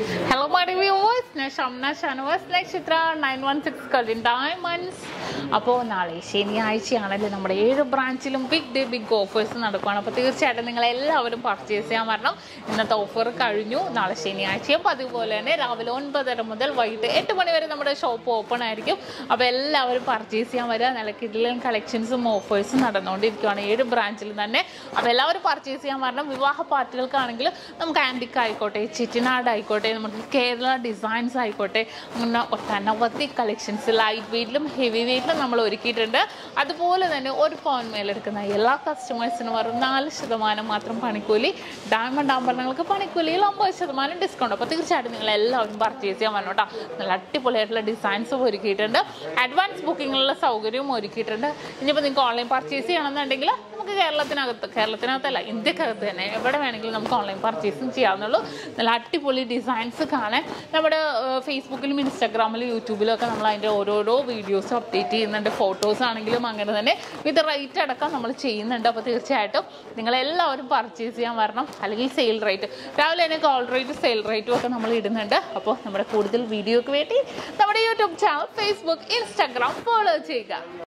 hello my viewers ഞാൻ Shamna Shanavas Nakshatra nine one six കളി diamonds അപ്പോൾ നാളെ ശനിയാഴ്ചയാണല്ലേ നമ്മുടെ ഏഴ് ബ്രാഞ്ചിലും ബിഗ് ഡേ ബിഗ് ഓഫേഴ്സ് നടക്കുകയാണ് അപ്പോൾ തീർച്ചയായിട്ടും നിങ്ങൾ എല്ലാവരും പർച്ചേസ് ചെയ്യാൻ വരണം ഇന്നത്തെ ഓഫർ കഴിഞ്ഞു നാളെ ശനിയാഴ്ചയും പതിവ് പോലെ തന്നെ രാവിലെ ഒൻപതര മുതൽ വൈകിട്ട് എട്ട് മണി വരെ നമ്മുടെ ഷോപ്പ് ഓപ്പൺ ആയിരിക്കും അപ്പോൾ എല്ലാവരും പർച്ചേസ് ചെയ്യാൻ വരിക നല്ല കിഡിലും കളക്ഷൻസും ഓഫേഴ്സും നടന്നുകൊണ്ടിരിക്കുകയാണ് ഏഴ് ബ്രാഞ്ചിലും തന്നെ അപ്പോൾ എല്ലാവരും പർച്ചേസ് ചെയ്യാൻ വരണം വിവാഹ പാർട്ടികൾക്കാണെങ്കിലും നമുക്ക് ആൻറ്റിക് ആയിക്കോട്ടെ ചിറ്റിനാട് ആയിക്കോട്ടെ നമുക്ക് കേരള ഡിസൈൻസ് ആയിക്കോട്ടെ അങ്ങനെ ഒട്ടനവധി കളക്ഷൻസ് ലൈറ്റ് വെയിറ്റിലും ഹെവി വെയിറ്റിലും നമ്മൾ ഒരുക്കിയിട്ടുണ്ട് അതുപോലെ തന്നെ ഒരു പവൻ മേലെടുക്കുന്ന എല്ലാ കസ്റ്റമേഴ്സിനും വെറും നാല് ശതമാനം മാത്രം പണിക്കൂലി ഡയമണ്ട് ആഭരണങ്ങൾക്ക് പണിക്കൂലിയിൽ ഒമ്പത് ശതമാനം ഡിസ്കൗണ്ട് അപ്പോൾ തീർച്ചയായിട്ടും നിങ്ങൾ എല്ലാവരും പർച്ചേസ് ചെയ്യാൻ വരണം കേട്ടോ നല്ല അടിപൊളിയായിട്ടുള്ള ഡിസൈൻസും ഒരുക്കിയിട്ടുണ്ട് അഡ്വാൻസ് ബുക്കിങ്ങിനുള്ള സൗകര്യവും ഒരുക്കിയിട്ടുണ്ട് ഇനിയിപ്പോൾ നിങ്ങൾക്ക് ഓൺലൈൻ പർച്ചേസ് ചെയ്യണമെന്നുണ്ടെങ്കിൽ നമുക്ക് കേരളത്തിനകത്ത് കേരളത്തിനകത്തല്ല ഇന്ത്യക്കകത്ത് തന്നെ എവിടെ വേണമെങ്കിലും നമുക്ക് ഓൺലൈൻ പർച്ചേസും ചെയ്യാവുന്നുള്ളൂ നല്ല അടിപൊളി ഡിസൈൻസ് കാണാൻ നമ്മുടെ ഏഹ്, ഫേസ്ബുക്കിലും ഇൻസ്റ്റാഗ്രാമിലും യൂട്യൂബിലും ഒക്കെ നമ്മൾ അതിൻ്റെ ഓരോരോ വീഡിയോസ് അപ്ഡേറ്റ് ചെയ്യുന്നുണ്ട് ഫോട്ടോസ് ആണെങ്കിലും അങ്ങനെ തന്നെ വിത്ത് റേറ്റ് അടക്കം നമ്മൾ ചെയ്യുന്നുണ്ട് അപ്പോൾ തീർച്ചയായിട്ടും നിങ്ങളെല്ലാവരും പർച്ചേസ് ചെയ്യാൻ വരണം അല്ലെങ്കിൽ സെയിൽ റേറ്റ് രാവിലെ തന്നെ കോൾ റേറ്റ് സെയിൽ റേറ്റും ഒക്കെ നമ്മൾ ഇടുന്നുണ്ട് അപ്പോൾ നമ്മുടെ കൂടുതൽ വീഡിയോക്ക് വേണ്ടി നമ്മുടെ YouTube channel Facebook Instagram follow ചെയ്യുക